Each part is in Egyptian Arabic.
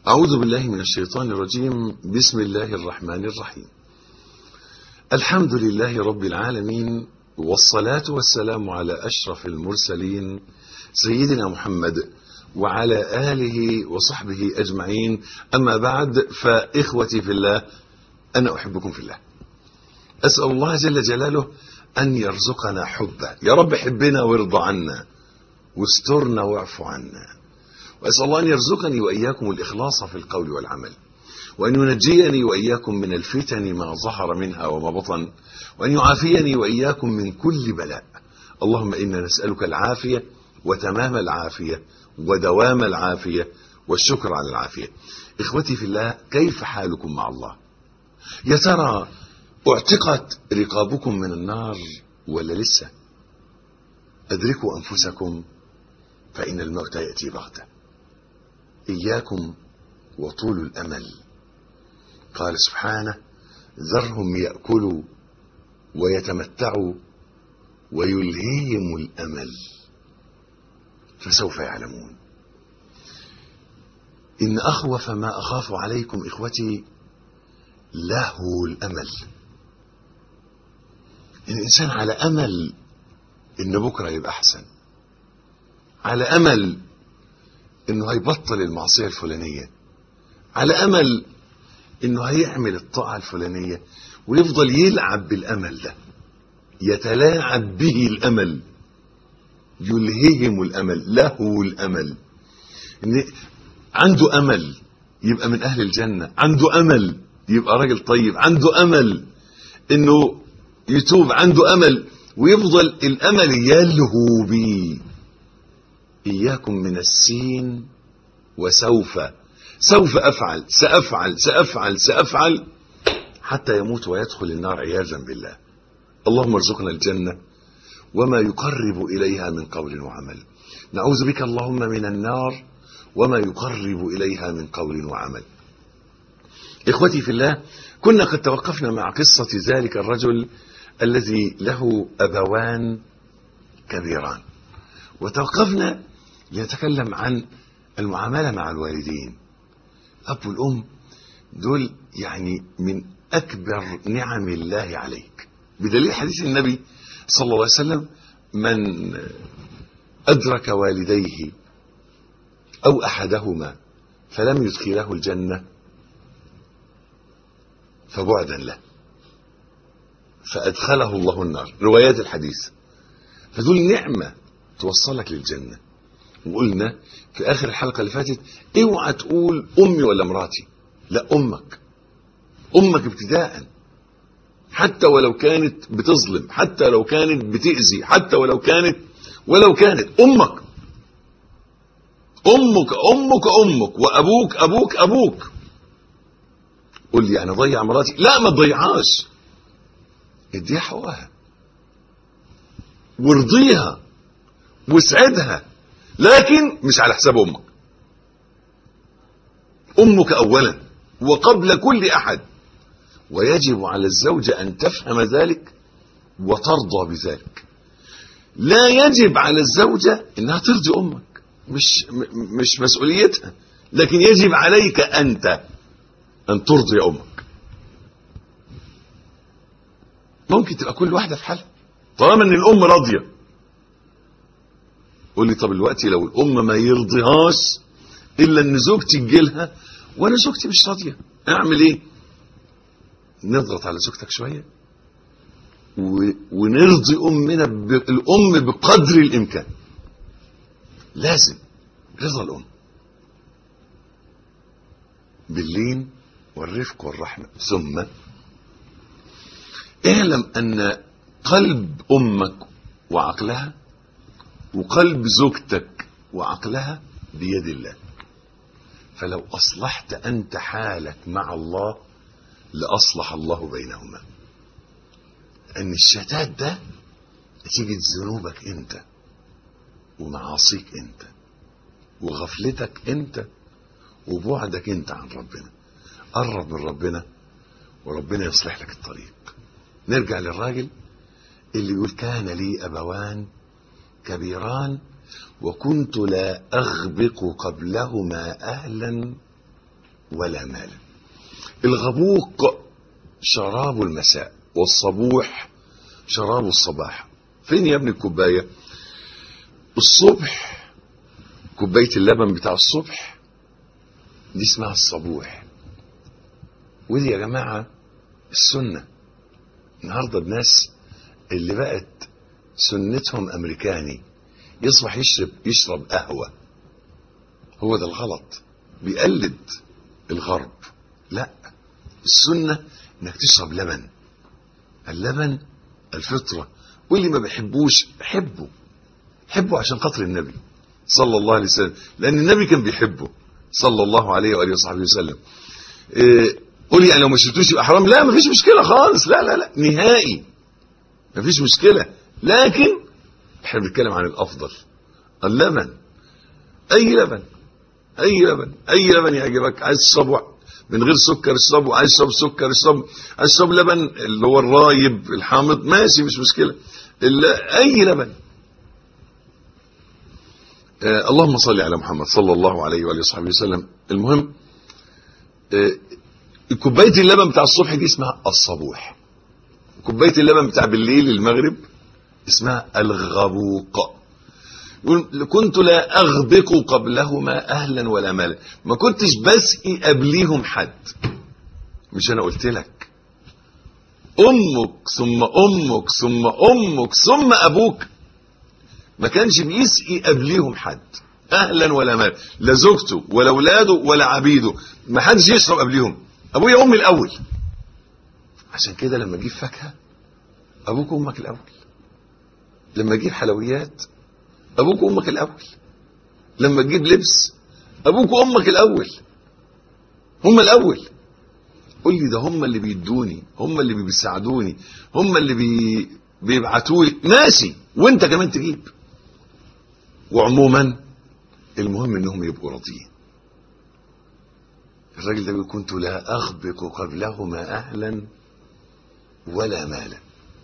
أعوذ بالله من الشيطان الرجيم بسم الله الرحمن الرحيم الحمد لله رب العالمين والصلاة والسلام على أشرف المرسلين سيدنا محمد وعلى آله وصحبه أجمعين أما بعد فإخوتي في الله أنا أحبكم في الله أسأل الله جل جلاله أن يرزقنا حبه يا رب حبنا وارضى عنا واسترنا واعف عنا وأسأل الله أن يرزقني وإياكم الإخلاص في القول والعمل وأن ينجيني وإياكم من الفتن ما ظهر منها وما بطن وأن يعافيني وإياكم من كل بلاء اللهم إنا نسألك العافية وتمام العافية ودوام العافية والشكر على العافية إخوتي في الله كيف حالكم مع الله يا ترى اعتقت رقابكم من النار ولا لسه أدركوا أنفسكم فإن الموت يأتي بغتة إياكم وطول الأمل قال سبحانه ذرهم يأكلوا ويتمتعوا ويلهيهم الأمل فسوف يعلمون إن أخوف ما أخاف عليكم إخوتي لهو الأمل الإنسان على أمل إن بكرة يبقى أحسن على أمل إنه هيبطل المعصية الفلانية على أمل إنه هيعمل الطاعة الفلانية ويفضل يلعب بالأمل ده يتلاعب به الأمل يلهيهم الأمل له الأمل إن عنده أمل يبقى من أهل الجنة عنده أمل يبقى راجل طيب عنده أمل إنه يتوب عنده أمل ويفضل الأمل يلهو بيه إياكم من السين وسوف سوف أفعل سأفعل سأفعل سأفعل حتى يموت ويدخل النار عياذا بالله اللهم ارزقنا الجنة وما يقرب إليها من قول وعمل نعوذ بك اللهم من النار وما يقرب إليها من قول وعمل إخوتي في الله كنا قد توقفنا مع قصة ذلك الرجل الذي له أبوان كبيران وتوقفنا لنتكلم عن المعاملة مع الوالدين أب والأم دول يعني من أكبر نعم الله عليك بدليل حديث النبي صلى الله عليه وسلم من أدرك والديه أو أحدهما فلم يدخله الجنة فبعدا له فأدخله الله النار روايات الحديث فدول نعمة توصلك للجنة وقلنا في آخر الحلقة اللي فاتت اوعى تقول أمي ولا مراتي لا أمك أمك ابتداء حتى ولو كانت بتظلم حتى لو كانت بتأذي حتى ولو كانت ولو كانت أمك أمك أمك أمك وأبوك أبوك أبوك قول لي أنا ضيع مراتي لا ما تضيعهاش اديها حقها وارضيها واسعدها لكن مش على حساب امك امك اولا وقبل كل احد ويجب على الزوجة ان تفهم ذلك وترضى بذلك لا يجب على الزوجة انها ترضي امك مش مش مسؤوليتها لكن يجب عليك انت ان ترضي امك ممكن تبقى كل واحدة في حالها طالما ان الام راضية قول لي طب الوقت لو الام ما يرضيهاش الا ان زوجتي تجيلها وانا زوجتي مش راضية اعمل ايه نضغط على زوجتك شوية و... ونرضي امنا ب... الام بقدر الامكان لازم رضا الام باللين والرفق والرحمة ثم اعلم ان قلب امك وعقلها وقلب زوجتك وعقلها بيد الله فلو اصلحت انت حالك مع الله لاصلح الله بينهما ان الشتات ده نتيجة ذنوبك انت ومعاصيك انت وغفلتك انت وبعدك انت عن ربنا قرب من ربنا وربنا يصلح لك الطريق نرجع للراجل اللي يقول كان لي أبوان كبيران وكنت لا أغبق قبلهما أهلا ولا مالا الغبوق شراب المساء والصبوح شراب الصباح فين يا ابني الكوباية الصبح كوباية اللبن بتاع الصبح دي اسمها الصبوح ودي يا جماعة السنة النهاردة الناس اللي بقت سنتهم أمريكاني يصبح يشرب يشرب قهوة هو ده الغلط بيقلد الغرب لا السنة انك تشرب لبن اللبن الفطرة واللي ما بيحبوش حبه حبه عشان خاطر النبي صلى الله عليه وسلم لأن النبي كان بيحبه صلى الله عليه وآله وصحبه وسلم إيه قولي يعني لو ما شربتوش يبقى حرام لا مفيش مشكلة خالص لا لا لا نهائي مفيش مشكلة لكن احنا بنتكلم عن الأفضل اللبن أي لبن أي لبن أي لبن يعجبك عايز تشربه من غير سكر اشربه عايز تشرب سكر اشرب عايز تشرب لبن اللي هو الرايب الحامض ماشي مش مشكلة أي لبن آه اللهم صل على محمد صلى الله عليه وآله وصحبه وسلم المهم آه كوبايه اللبن بتاع الصبح دي اسمها الصبوح كوبايه اللبن بتاع بالليل المغرب اسمها الغبوق كنت لا اغبق قبلهما اهلا ولا مالا ما كنتش بسقي قبليهم حد مش انا قلت لك امك ثم امك ثم امك ثم ابوك ما كانش بيسقي قبليهم حد اهلا ولا مالا لا زوجته ولا اولاده ولا عبيده ما حدش يشرب قبليهم ابويا وامي الاول عشان كده لما اجيب فاكهه ابوك وامك الاول لما اجيب حلويات ابوك وامك الاول لما تجيب لبس ابوك وامك الاول هم الاول قول لي ده هم اللي بيدوني هم اللي بيساعدوني هم اللي بي... بيبعتوا لي ماشي وانت كمان تجيب وعموما المهم انهم يبقوا راضيين الراجل ده بيقول كنت لا أغبق قبلهما أهلا ولا مالا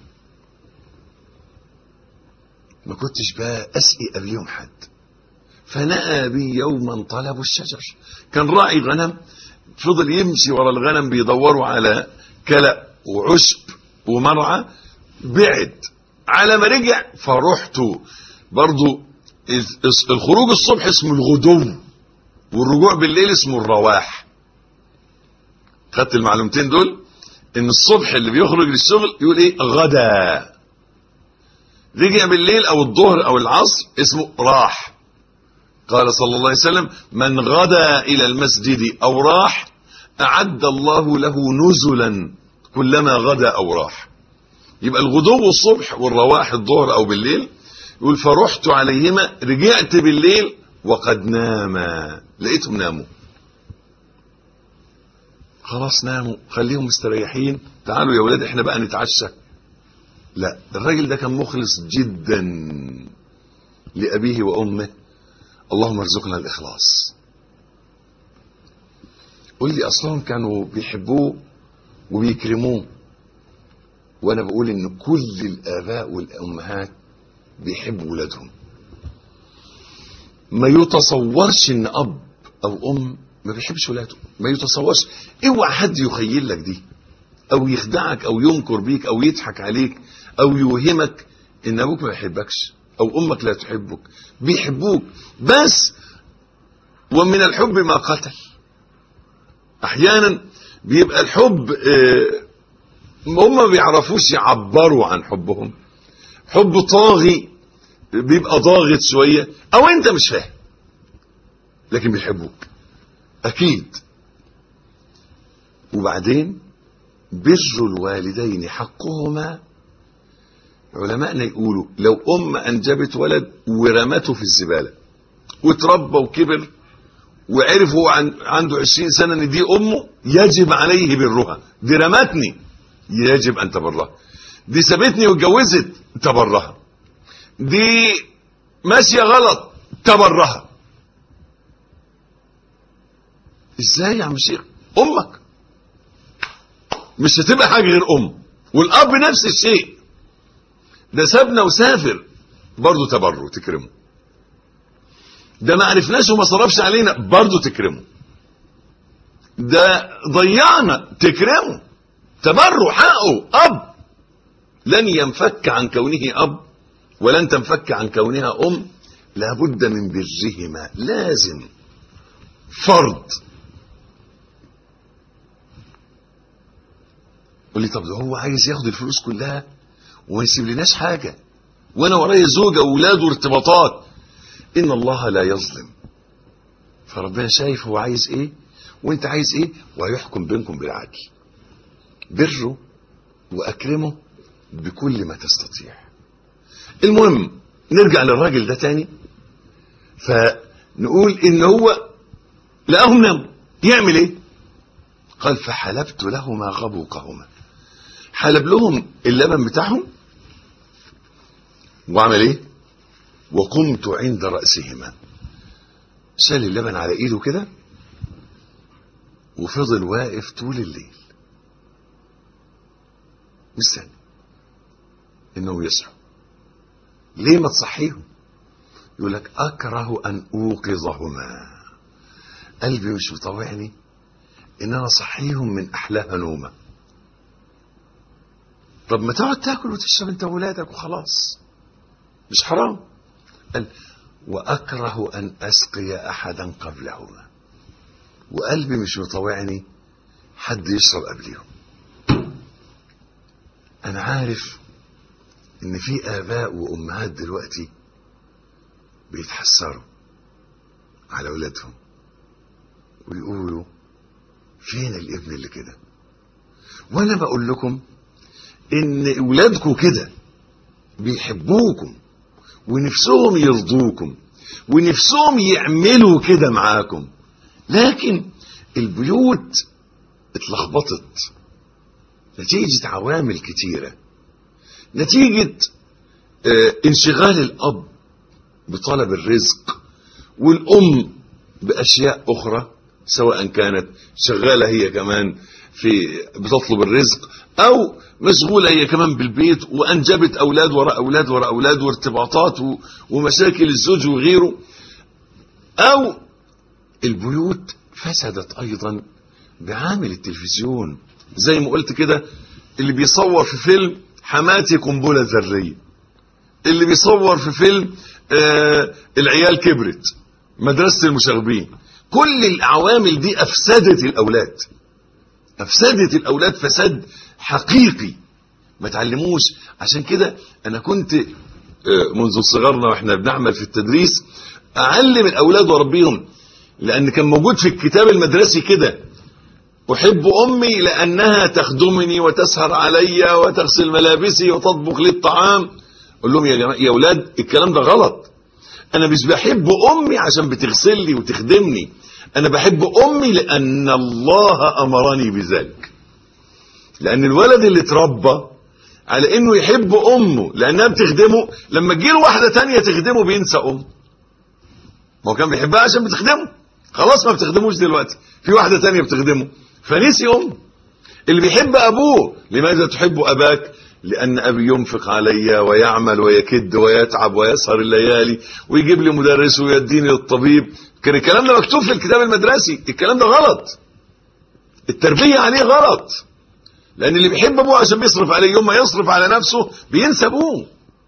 ما كنتش بقى أسقي قبلهم حد فنأى بي يوما طلبوا الشجر كان راعي غنم فضل يمشي ورا الغنم بيدوروا على كلأ وعشب ومرعى بعد على ما رجع فرحت برضو الخروج الصبح اسمه الغدو والرجوع بالليل اسمه الرواح خدت المعلومتين دول ان الصبح اللي بيخرج للشغل يقول ايه غدا رجع بالليل او الظهر او العصر اسمه راح قال صلى الله عليه وسلم من غدا الى المسجد او راح اعد الله له نزلا كلما غدا او راح يبقى الغدو الصبح والرواح الظهر او بالليل يقول فرحت عليهما رجعت بالليل وقد ناما لقيتهم ناموا خلاص ناموا خليهم مستريحين تعالوا يا ولاد احنا بقى نتعشى لا الراجل ده كان مخلص جدا لأبيه وأمه اللهم ارزقنا الإخلاص قول لي أصلا كانوا بيحبوه وبيكرموه وأنا بقول إن كل الآباء والأمهات بيحبوا ولادهم ما يتصورش إن أب أو أم ما بيحبش ولاده ما يتصورش اوعى حد يخيل لك دي او يخدعك او ينكر بيك او يضحك عليك او يوهمك ان ابوك ما يحبكش او امك لا تحبك بيحبوك بس ومن الحب ما قتل احيانا بيبقى الحب اه هم ما بيعرفوش يعبروا عن حبهم حب طاغي بيبقى ضاغط شويه او انت مش فاهم لكن بيحبوك أكيد وبعدين بر الوالدين حقهما علماءنا يقولوا لو أم أنجبت ولد ورمته في الزبالة وتربى وكبر وعرف هو عن عنده عشرين سنة ان دي أمه يجب عليه برها دي رمتني يجب أن تبرها دي سابتني واتجوزت تبرها دي ماشية غلط تبرها ازاي يا عم شيخ امك مش هتبقى حاجه غير ام والاب نفس الشيء ده سابنا وسافر برضه تبره تكرمه ده ما عرفناش وما صرفش علينا برضه تكرمه ده ضيعنا تكرمه تبره حقه اب لن ينفك عن كونه اب ولن تنفك عن كونها ام لابد من برهما لازم فرض قول لي طب ده هو عايز ياخد الفلوس كلها وما يسيب لناش حاجه وانا ورايا زوجه واولاد وارتباطات ان الله لا يظلم فربنا شايف هو عايز ايه وانت عايز ايه وهيحكم بينكم بالعدل بره واكرمه بكل ما تستطيع المهم نرجع للراجل ده تاني فنقول ان هو لقاهم ناموا يعمل ايه قال فحلبت لهما غبوقهما حلب لهم اللبن بتاعهم وعمل ايه وقمت عند رأسهما شال اللبن على ايده كده وفضل واقف طول الليل مستني انه يصحوا ليه ما تصحيهم يقول لك اكره ان اوقظهما قلبي مش مطوعني ان انا اصحيهم من احلاها نومه طب ما تقعد تاكل وتشرب انت وولادك وخلاص مش حرام قال واكره ان اسقي احدا قبلهما وقلبي مش مطوعني حد يشرب قبليهم انا عارف ان في اباء وامهات دلوقتي بيتحسروا على اولادهم ويقولوا فين الابن اللي كده وانا بقول لكم ان اولادكم كده بيحبوكم ونفسهم يرضوكم ونفسهم يعملوا كده معاكم لكن البيوت اتلخبطت نتيجة عوامل كتيرة نتيجة اه انشغال الأب بطلب الرزق والأم بأشياء أخرى سواء كانت شغالة هي كمان في بتطلب الرزق أو مشغولة هي كمان بالبيت وأنجبت أولاد وراء أولاد وراء أولاد وارتباطات ومشاكل الزوج وغيره أو البيوت فسدت أيضا بعامل التلفزيون زي ما قلت كده اللي بيصور في فيلم حماتي قنبلة ذرية اللي بيصور في فيلم آه العيال كبرت مدرسة المشاغبين كل العوامل دي أفسدت الأولاد أفسدت الأولاد فساد حقيقي ما تعلموش عشان كده أنا كنت آه منذ صغرنا وإحنا بنعمل في التدريس أعلم الأولاد وأربيهم لأن كان موجود في الكتاب المدرسي كده أحب أمي لأنها تخدمني وتسهر علي وتغسل ملابسي وتطبخ لي الطعام أقول لهم يا جماعة يا أولاد الكلام ده غلط أنا مش بحب أمي عشان بتغسل لي وتخدمني أنا بحب أمي لأن الله أمرني بذلك لأن الولد اللي اتربى على إنه يحب أمه لأنها بتخدمه لما تجيله واحدة تانية تخدمه بينسى أمه ما هو كان بيحبها عشان بتخدمه خلاص ما بتخدموش دلوقتي في واحدة تانية بتخدمه فنسي أمه اللي بيحب أبوه لماذا تحب أباك لأن أبي ينفق علي ويعمل ويكد ويتعب ويسهر الليالي ويجيب لي مدرس ويديني للطبيب كان الكلام ده مكتوب في الكتاب المدرسي الكلام ده غلط التربية عليه غلط لأن اللي بيحب أبوه عشان بيصرف عليه يوم ما يصرف على نفسه بينسى أبوه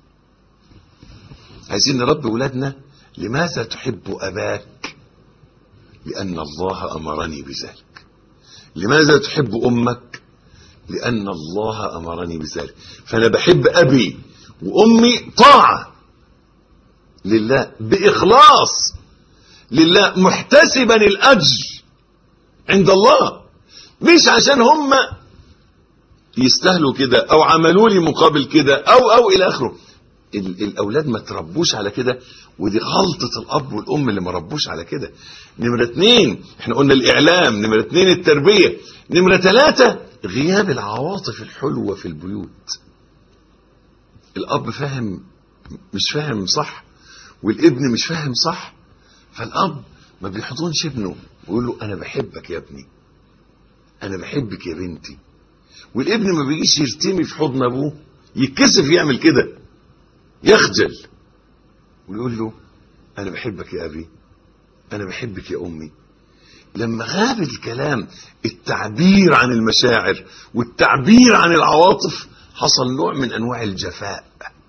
عايزين نربي ولادنا لماذا تحب أباك لأن الله أمرني بذلك لماذا تحب أمك لأن الله أمرني بذلك فأنا بحب أبي وأمي طاعة لله بإخلاص لله محتسبا الأجر عند الله مش عشان هم يستاهلوا كده أو عملوا لي مقابل كده أو أو إلى آخره الأولاد ما تربوش على كده ودي غلطة الأب والأم اللي ما ربوش على كده نمرة اتنين احنا قلنا الإعلام نمرة اتنين التربية نمرة ثلاثة غياب العواطف الحلوة في البيوت الأب فاهم مش فاهم صح والابن مش فاهم صح فالأب ما بيحضنش ابنه ويقول له أنا بحبك يا ابني أنا بحبك يا بنتي والابن ما بيجيش يرتمي في حضن أبوه يتكسف يعمل كده يخجل ويقول له أنا بحبك يا أبي أنا بحبك يا أمي لما غاب الكلام التعبير عن المشاعر والتعبير عن العواطف حصل نوع من انواع الجفاء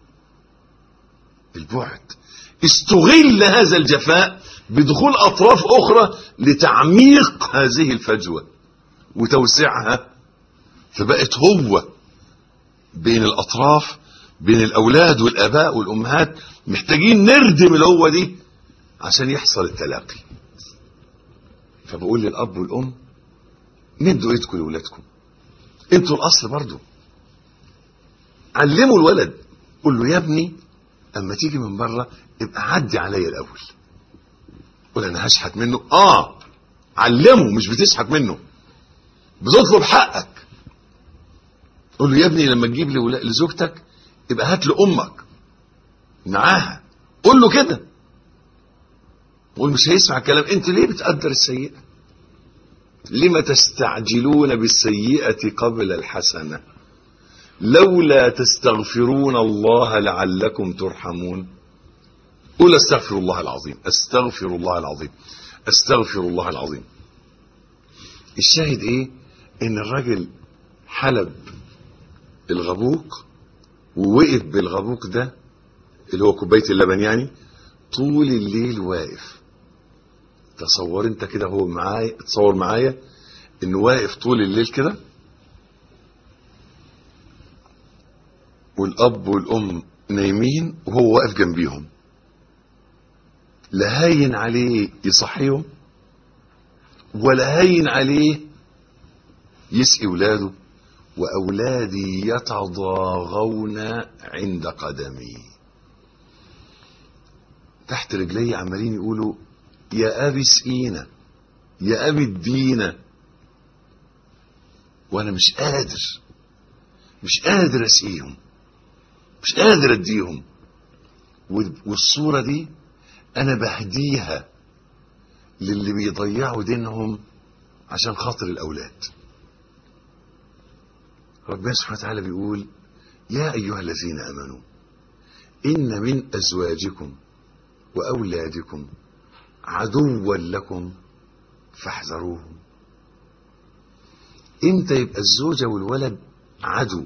البعد استغل هذا الجفاء بدخول اطراف اخرى لتعميق هذه الفجوه وتوسيعها فبقت هو بين الاطراف بين الاولاد والاباء والامهات محتاجين نردم الهوه دي عشان يحصل التلاقي فبقول للاب والام مدوا ايدكم لاولادكم انتوا الاصل برضو علموا الولد قول له يا ابني اما تيجي من بره ابقى عدي عليا الاول قول انا هشحت منه اه علمه مش بتشحت منه بتطلب حقك قول له يا ابني لما تجيب لي لزوجتك يبقى هات لامك معاها قول له كده قول مش هيسمع الكلام انت ليه بتقدر السيئه لما تستعجلون بالسيئه قبل الحسنه لولا تستغفرون الله لعلكم ترحمون قول استغفر الله العظيم استغفر الله العظيم استغفر الله العظيم الشاهد ايه ان الراجل حلب الغبوق ووقف بالغبوق ده اللي هو كوبايه اللبن يعني طول الليل واقف تصور انت كده هو معايا تصور معايا انه واقف طول الليل كده والاب والام نايمين وهو واقف جنبيهم لا هين عليه يصحيهم ولا هين عليه يسقي ولاده واولادي يتضاغون عند قدمي تحت رجلي عمالين يقولوا يا ابي اسقينا يا ابي ادينا وانا مش قادر مش قادر اسقيهم مش قادر اديهم والصوره دي انا بهديها للي بيضيعوا دينهم عشان خاطر الاولاد ربنا سبحانه وتعالى بيقول يا ايها الذين امنوا ان من ازواجكم واولادكم عدوا لكم فاحذروهم امتى يبقى الزوجه والولد عدو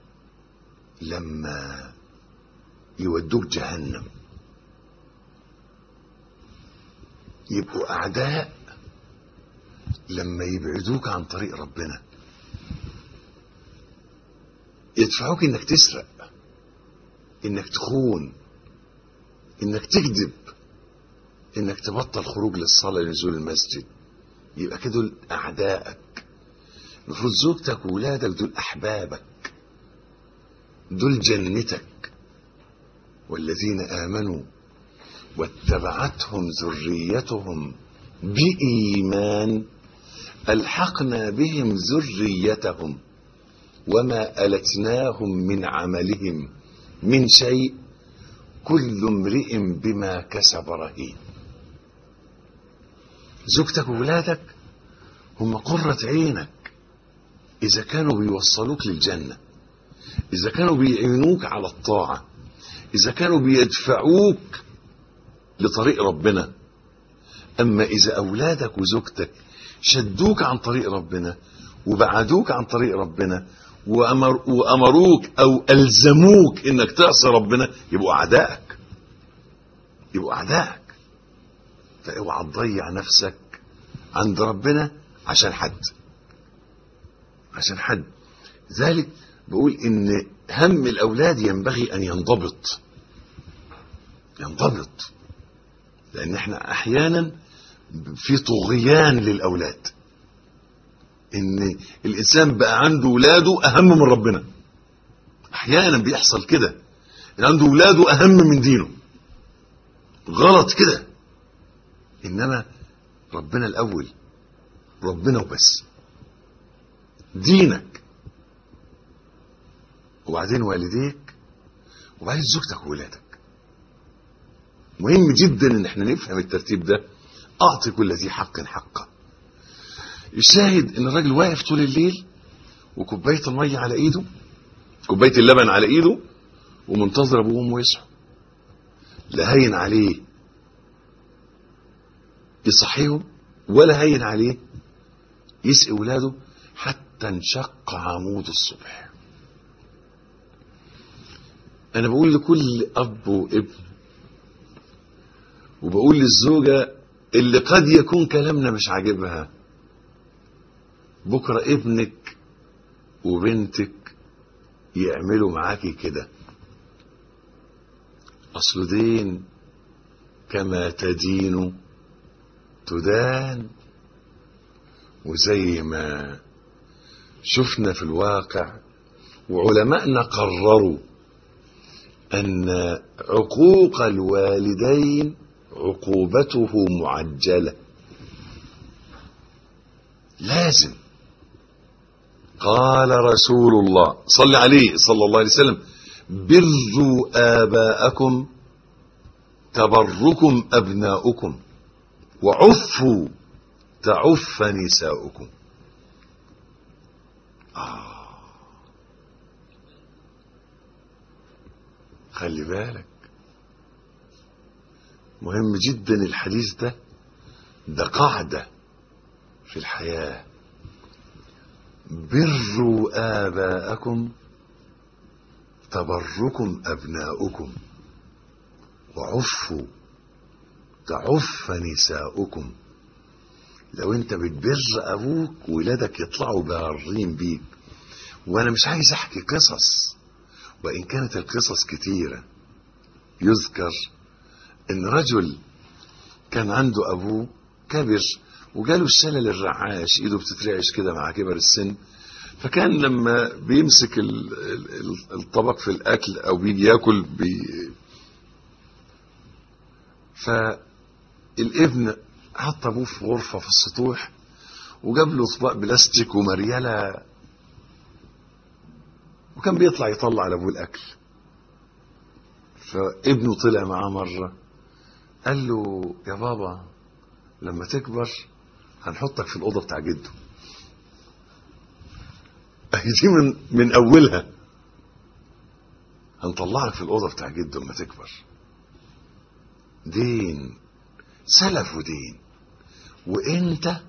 لما يودوك جهنم يبقوا اعداء لما يبعدوك عن طريق ربنا يدفعوك انك تسرق انك تخون انك تكذب انك تبطل خروج للصلاة لنزول المسجد يبقى كده دول اعدائك المفروض زوجتك وولادك دول احبابك دول جنتك والذين امنوا واتبعتهم ذريتهم بايمان الحقنا بهم ذريتهم وما التناهم من عملهم من شيء كل امرئ بما كسب رهين زوجتك وولادك هم قرة عينك إذا كانوا بيوصلوك للجنة إذا كانوا بيعينوك على الطاعة إذا كانوا بيدفعوك لطريق ربنا أما إذا أولادك وزوجتك شدوك عن طريق ربنا وبعدوك عن طريق ربنا وأمر وأمروك أو ألزموك إنك تعصي ربنا يبقوا أعدائك يبقوا أعدائك فاوعى تضيع نفسك عند ربنا عشان حد عشان حد ذلك بقول ان هم الاولاد ينبغي ان ينضبط ينضبط لان احنا احيانا في طغيان للاولاد ان الانسان بقى عنده ولاده اهم من ربنا احيانا بيحصل كده ان عنده ولاده اهم من دينه غلط كده انما ربنا الاول ربنا وبس دينك وبعدين والديك وبعدين زوجتك وولادك مهم جدا ان احنا نفهم الترتيب ده اعطي كل ذي حق حقه الشاهد ان الراجل واقف طول الليل وكوبايه الميه على ايده كوبايه اللبن على ايده ومنتظر ابوه وامه يصحوا لا هين عليه يصحيهم ولا هين عليه يسقي ولاده حتى انشق عمود الصبح انا بقول لكل اب وابن وبقول للزوجة اللي قد يكون كلامنا مش عاجبها بكرة ابنك وبنتك يعملوا معاكي كده اصل دين كما تدين تدان وزي ما شفنا في الواقع وعلماءنا قرروا ان عقوق الوالدين عقوبته معجله لازم قال رسول الله صلى عليه صلى الله عليه وسلم بروا آباءكم تبركم أبناؤكم وعفوا تعف نساؤكم آه. خلي بالك مهم جدا الحديث ده ده قاعدة في الحياة بروا آباءكم تبركم أبناؤكم وعفوا تعف نساؤكم لو انت بتبر ابوك ولادك يطلعوا بارين بيك وانا مش عايز احكي قصص وان كانت القصص كتيره يذكر ان رجل كان عنده ابوه كبر وجاله الشلل الرعاش ايده بتترعش كده مع كبر السن فكان لما بيمسك ال- ال- الطبق في الاكل او بيجي ياكل بي فالابن حط ابوه في غرفه في السطوح وجاب له اطباق بلاستيك ومريله وكان بيطلع يطلع لابوه الاكل فابنه طلع معاه مره قال له يا بابا لما تكبر هنحطك في الاوضه بتاع جده أهي دي من من اولها هنطلعك في الاوضه بتاع جده لما تكبر دين سلف ودين وانت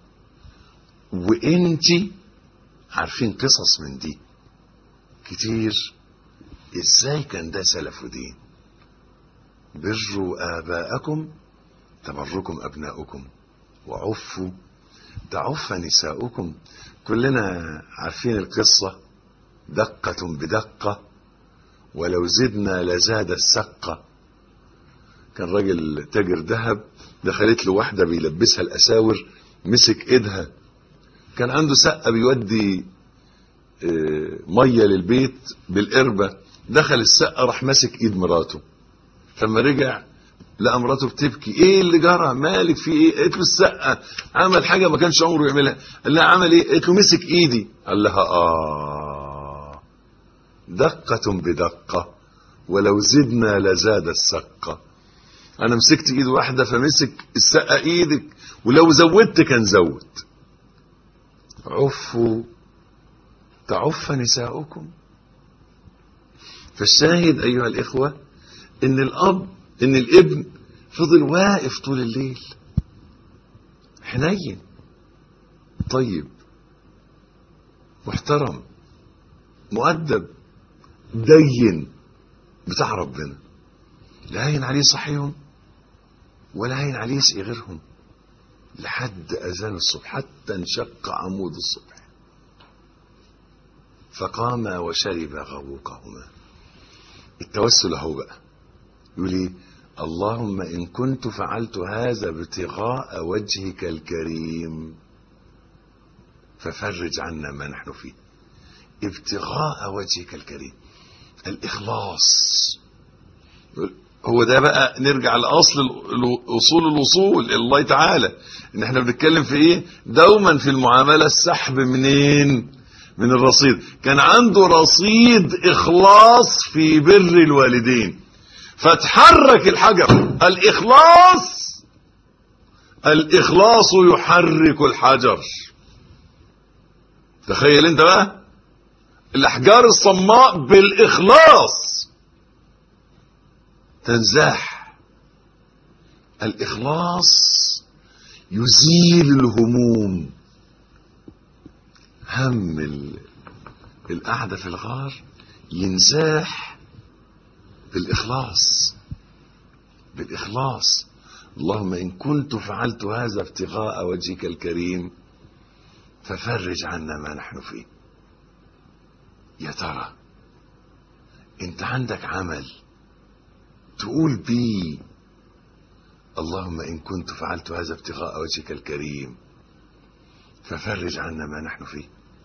وانتي عارفين قصص من دي كتير ازاي كان ده سلف ودين بروا آباءكم تبركم أبناؤكم وعفوا تعف نساؤكم كلنا عارفين القصة دقة بدقة ولو زدنا لزاد السقة كان راجل تاجر ذهب دخلت له واحدة بيلبسها الأساور مسك إيدها كان عنده سقة بيودي آه، مية للبيت بالقربة دخل السقة راح ماسك إيد مراته لما رجع لقى مراته بتبكي ايه اللي جرى مالك في ايه قالت له السقه عمل حاجه ما كانش عمره يعملها قال لها عمل ايه قالت له مسك ايدي قال لها اه دقه بدقه ولو زدنا لزاد السقه انا مسكت ايد واحده فمسك السقه ايدك ولو زودت كان زود عفوا تعف نساؤكم فالشاهد ايها الاخوه ان الاب ان الابن فضل واقف طول الليل حنين طيب محترم مؤدب دين بتاع ربنا لا هين عليه صحيهم ولا هين عليه يسقي غيرهم لحد اذان الصبح حتى انشق عمود الصبح فقاما وشرب غوقهما التوسل اهو بقى يقول ايه اللهم ان كنت فعلت هذا ابتغاء وجهك الكريم ففرج عنا ما نحن فيه ابتغاء وجهك الكريم الاخلاص يقول هو ده بقى نرجع لاصل ال- اصول الوصول الى الله تعالى ان احنا بنتكلم في ايه دوما في المعامله السحب منين من الرصيد كان عنده رصيد اخلاص في بر الوالدين فتحرك الحجر الاخلاص الاخلاص يحرك الحجر تخيل انت بقى الاحجار الصماء بالاخلاص تنزاح الاخلاص يزيل الهموم هم ال- القعدة في الغار ينزاح بالإخلاص بالإخلاص اللهم إن كنت فعلت هذا ابتغاء وجهك الكريم ففرج عنا ما نحن فيه يا ترى انت عندك عمل تقول بيه اللهم إن كنت فعلت هذا ابتغاء وجهك الكريم ففرج عنا ما نحن فيه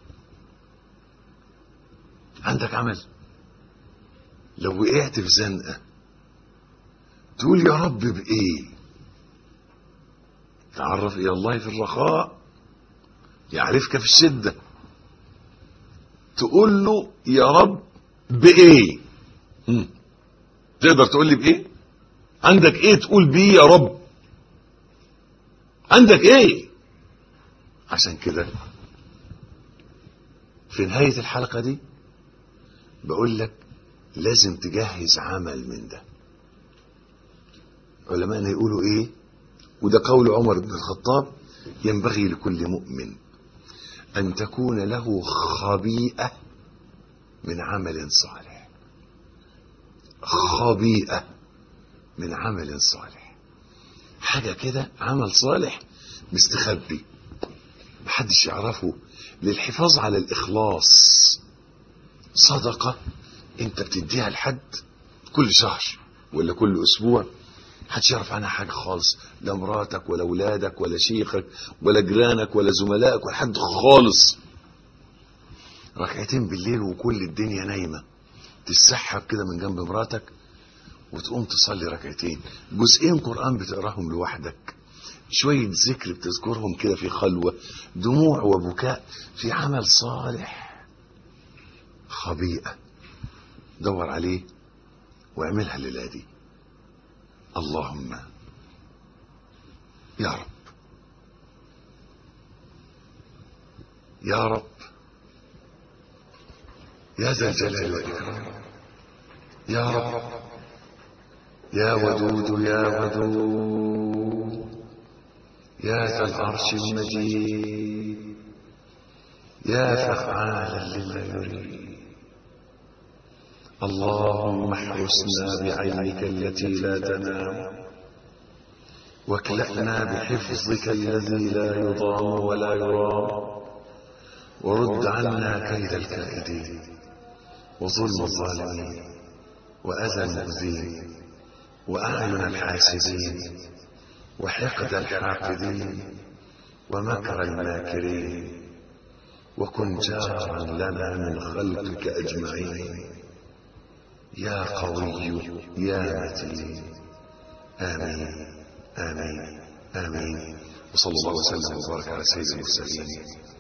عندك عمل لو وقعت في زنقة تقول يا رب بإيه تعرف إلى الله في الرخاء يعرفك في الشدة تقول له يا رب بإيه مم. تقدر تقول لي بإيه عندك إيه تقول بيه يا رب عندك إيه عشان كده في نهاية الحلقة دي بقول لك لازم تجهز عمل من ده علماءنا يقولوا ايه وده قول عمر بن الخطاب ينبغي لكل مؤمن ان تكون له خبيئة من عمل صالح خبيئة من عمل صالح حاجة كده عمل صالح مستخبي محدش يعرفه للحفاظ على الإخلاص صدقة انت بتديها لحد كل شهر ولا كل اسبوع محدش يعرف عنها حاجة خالص لا مراتك ولا اولادك ولا شيخك ولا جيرانك ولا زملائك ولا حد خالص ركعتين بالليل وكل الدنيا نايمة تسحب كده من جنب مراتك وتقوم تصلي ركعتين جزئين قرآن بتقراهم لوحدك شوية ذكر بتذكرهم كده في خلوة دموع وبكاء في عمل صالح خبيئة دور عليه واعملها الليلة دي اللهم يا رب يا رب يا ذا الجلال والإكرام يا رب يا ودود يا ودود يا ذا العرش المجيد يا فعالا لما يريد اللهم احرسنا بعينك التي لا تنام واكلأنا بحفظك الذي لا يضام ولا يرام ورد عنا كيد الكائدين وظلم الظالمين وأذى المؤذين وأعين الحاسدين وحقد الحاقدين ومكر الماكرين وكن جارا لنا من خلقك أجمعين يا قوي يا متين آمين آمين آمين وصلى الله وسلم وبارك على سيد المرسلين